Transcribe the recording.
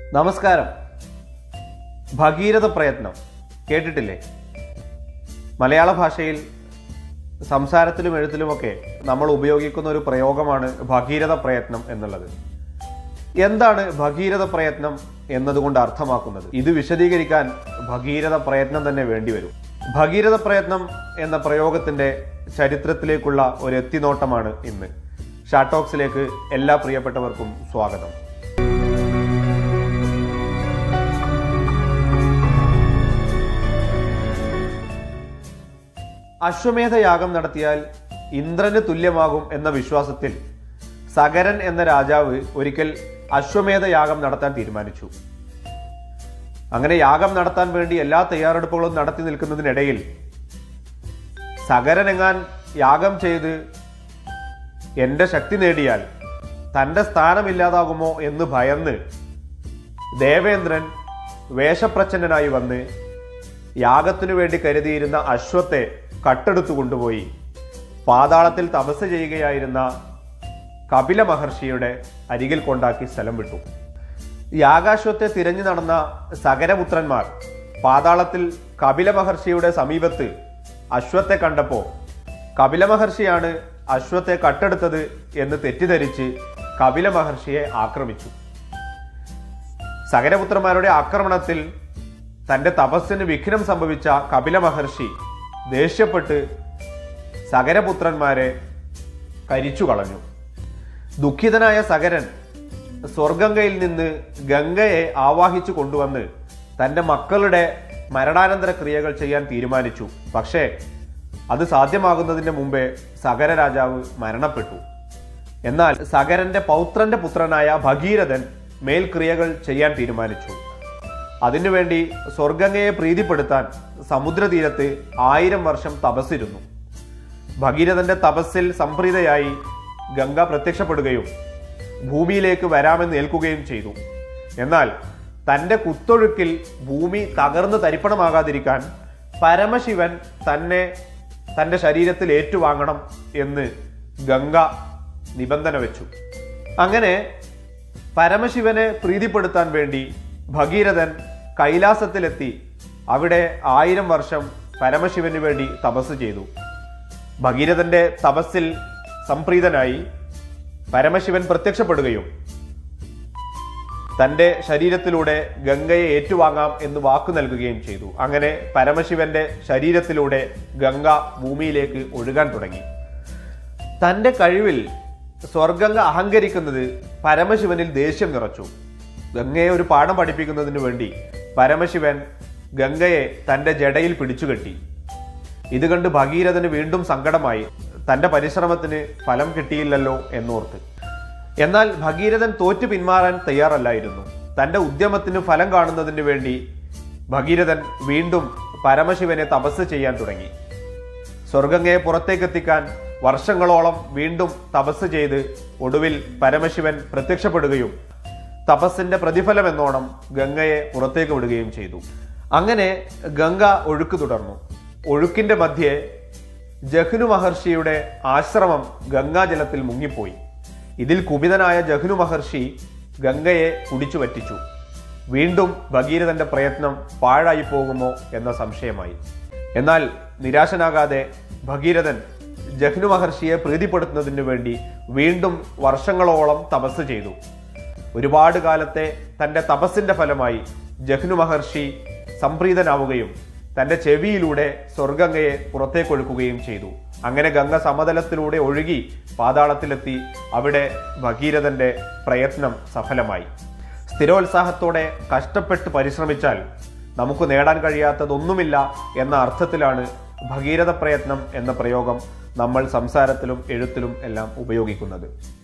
നമസ്കാരം ഭഗീരഥ പ്രയത്നം കേട്ടിട്ടില്ലേ മലയാള ഭാഷയിൽ സംസാരത്തിലും എഴുത്തിലുമൊക്കെ നമ്മൾ ഉപയോഗിക്കുന്ന ഒരു പ്രയോഗമാണ് ഭഗീരഥ പ്രയത്നം എന്നുള്ളത് എന്താണ് ഭഗീരഥ പ്രയത്നം എന്നതുകൊണ്ട് അർത്ഥമാക്കുന്നത് ഇത് വിശദീകരിക്കാൻ ഭഗീരഥ പ്രയത്നം തന്നെ വേണ്ടിവരും ഭഗീരഥ പ്രയത്നം എന്ന പ്രയോഗത്തിന്റെ ചരിത്രത്തിലേക്കുള്ള ഒരു എത്തിനോട്ടമാണ് ഇന്ന് ഷാട്ടോക്സിലേക്ക് എല്ലാ പ്രിയപ്പെട്ടവർക്കും സ്വാഗതം അശ്വമേധ യാഗം നടത്തിയാൽ ഇന്ദ്രന് തുല്യമാകും എന്ന വിശ്വാസത്തിൽ സഗരൻ എന്ന രാജാവ് ഒരിക്കൽ അശ്വമേധ യാഗം നടത്താൻ തീരുമാനിച്ചു അങ്ങനെ യാഗം നടത്താൻ വേണ്ടി എല്ലാ തയ്യാറെടുപ്പുകളും നടത്തി നിൽക്കുന്നതിനിടയിൽ സഗരനെങ്ങാൻ യാഗം ചെയ്ത് എന്റെ ശക്തി നേടിയാൽ തന്റെ സ്ഥാനമില്ലാതാകുമോ എന്ന് ഭയന്ന് ദേവേന്ദ്രൻ വേഷപ്രച്ഛന്നനായി വന്ന് യാഗത്തിനു വേണ്ടി കരുതിയിരുന്ന അശ്വത്തെ കട്ടെടുത്തു കൊണ്ടുപോയി പാതാളത്തിൽ തപസ് ചെയ്യുകയായിരുന്ന കപില മഹർഷിയുടെ അരികിൽ കൊണ്ടാക്കി സ്ഥലം വിട്ടു യാഗാശ്വത്തെ തിരഞ്ഞു നടന്ന സകരപുത്രന്മാർ പാതാളത്തിൽ കപില മഹർഷിയുടെ സമീപത്ത് അശ്വത്തെ കണ്ടപ്പോ കപില മഹർഷിയാണ് അശ്വത്തെ കട്ടെടുത്തത് എന്ന് തെറ്റിദ്ധരിച്ച് കപില മഹർഷിയെ ആക്രമിച്ചു സകരപുത്രന്മാരുടെ ആക്രമണത്തിൽ തന്റെ തപസ്സിന് വിഘ്നം സംഭവിച്ച കപില മഹർഷി ദേഷ്യപ്പെട്ട് സകരപുത്രന്മാരെ കരിച്ചു കളഞ്ഞു ദുഃഖിതനായ സകരൻ സ്വർഗംഗയിൽ നിന്ന് ഗംഗയെ ആവാഹിച്ചു കൊണ്ടുവന്ന് തന്റെ മക്കളുടെ മരണാനന്തര ക്രിയകൾ ചെയ്യാൻ തീരുമാനിച്ചു പക്ഷേ അത് സാധ്യമാകുന്നതിന് മുമ്പേ സകര രാജാവ് മരണപ്പെട്ടു എന്നാൽ സകരന്റെ പൗത്രന്റെ പുത്രനായ ഭഗീരഥൻ മേൽക്രിയകൾ ചെയ്യാൻ തീരുമാനിച്ചു അതിനുവേണ്ടി സ്വർഗംഗയെ പ്രീതിപ്പെടുത്താൻ സമുദ്രതീരത്ത് ആയിരം വർഷം തപസ്സിരുന്നു ഭഗീരഥന്റെ തപസ്സിൽ സംപ്രീതയായി ഗംഗ പ്രത്യക്ഷപ്പെടുകയും ഭൂമിയിലേക്ക് വരാമെന്ന് ഏൽക്കുകയും ചെയ്തു എന്നാൽ തന്റെ കുത്തൊഴുക്കിൽ ഭൂമി തകർന്ന് തരിപ്പണമാകാതിരിക്കാൻ പരമശിവൻ തന്നെ തന്റെ ശരീരത്തിൽ ഏറ്റുവാങ്ങണം എന്ന് ഗംഗ നിബന്ധന വെച്ചു അങ്ങനെ പരമശിവനെ പ്രീതിപ്പെടുത്താൻ വേണ്ടി ഭഗീരഥൻ കൈലാസത്തിലെത്തി അവിടെ ആയിരം വർഷം പരമശിവന് വേണ്ടി തപസ് ചെയ്തു ഭഗീരഥന്റെ തപസ്സിൽ സംപ്രീതനായി പരമശിവൻ പ്രത്യക്ഷപ്പെടുകയും തന്റെ ശരീരത്തിലൂടെ ഗംഗയെ ഏറ്റുവാങ്ങാം എന്ന് വാക്കു നൽകുകയും ചെയ്തു അങ്ങനെ പരമശിവന്റെ ശരീരത്തിലൂടെ ഗംഗ ഭൂമിയിലേക്ക് ഒഴുകാൻ തുടങ്ങി തന്റെ കഴിവിൽ സ്വർഗംഗ അഹങ്കരിക്കുന്നത് പരമശിവനിൽ ദേഷ്യം നിറച്ചു ഗംഗയെ ഒരു പാഠം പഠിപ്പിക്കുന്നതിന് വേണ്ടി പരമശിവൻ ഗംഗയെ തന്റെ ജടയിൽ പിടിച്ചുകെട്ടി ഇത് കണ്ട് ഭഗീരഥന് വീണ്ടും സങ്കടമായി തന്റെ പരിശ്രമത്തിന് ഫലം കിട്ടിയില്ലല്ലോ എന്നോർത്ത് എന്നാൽ ഭഗീരഥൻ തോറ്റു പിന്മാറാൻ തയ്യാറല്ലായിരുന്നു തന്റെ ഉദ്യമത്തിന് ഫലം കാണുന്നതിന് വേണ്ടി ഭഗീരഥൻ വീണ്ടും പരമശിവനെ തപസ് ചെയ്യാൻ തുടങ്ങി സ്വർഗങ്ങയെ പുറത്തേക്കെത്തിക്കാൻ വർഷങ്ങളോളം വീണ്ടും തപസ് ചെയ്ത് ഒടുവിൽ പരമശിവൻ പ്രത്യക്ഷപ്പെടുകയും തപസ്സിന്റെ പ്രതിഫലം എന്നോണം ഗംഗയെ പുറത്തേക്ക് വിടുകയും ചെയ്തു അങ്ങനെ ഗംഗ ഒഴുക്ക് തുടർന്നു ഒഴുക്കിന്റെ മധ്യേ ജഹ്നു മഹർഷിയുടെ ആശ്രമം ഗംഗാജലത്തിൽ മുങ്ങിപ്പോയി ഇതിൽ കുപിതനായ ജഹ്നു മഹർഷി ഗംഗയെ കുടിച്ചു വറ്റിച്ചു വീണ്ടും ഭഗീരഥന്റെ പ്രയത്നം പാഴായി പോകുമോ എന്ന സംശയമായി എന്നാൽ നിരാശനാകാതെ ഭഗീരഥൻ ജഹ്നു മഹർഷിയെ പ്രീതിപ്പെടുത്തുന്നതിനു വേണ്ടി വീണ്ടും വർഷങ്ങളോളം തപസ് ചെയ്തു ഒരുപാട് കാലത്തെ തന്റെ തപസ്സിന്റെ ഫലമായി ജഹ്നു മഹർഷി സംപ്രീതനാവുകയും തന്റെ ചെവിയിലൂടെ സ്വർഗംഗയെ പുറത്തേക്കൊഴുക്കുകയും ചെയ്തു അങ്ങനെ ഗംഗ സമതലത്തിലൂടെ ഒഴുകി പാതാളത്തിലെത്തി അവിടെ ഭഗീരഥന്റെ പ്രയത്നം സഫലമായി സ്ഥിരോത്സാഹത്തോടെ കഷ്ടപ്പെട്ട് പരിശ്രമിച്ചാൽ നമുക്ക് നേടാൻ കഴിയാത്തതൊന്നുമില്ല എന്ന അർത്ഥത്തിലാണ് ഭഗീരഥ പ്രയത്നം എന്ന പ്രയോഗം നമ്മൾ സംസാരത്തിലും എഴുത്തിലും എല്ലാം ഉപയോഗിക്കുന്നത്